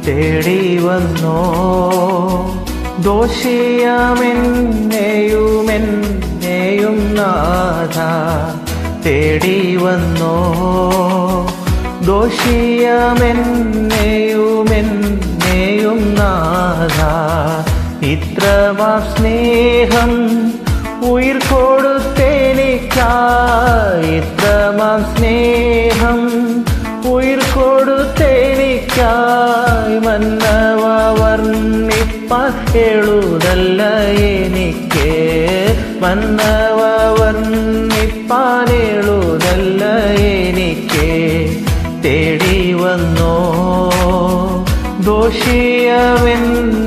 തേടി വന്നോ ദോഷിയാമെന്നെയുമെന്നെയും നാഥ തേടി വന്നോ ദോഷിയാമെന്നെയുമെന്നെയും നാഥ ഇത്രമാ സ്നേഹം ഉയിർ കൊടുത്തേനിക്കായി ഇത്രമാം സ്നേഹം ഉയിർ കൊടുത്തേനിക്കായി മന്നവ വർണ്ണിപ്പാൻ എഴുതല്ല എനിക്ക് മന്നവ വർണ്ണിപ്പാൻ എഴുതല്ല എനിക്ക് തേടി വന്നോ ദോഷിയവൻ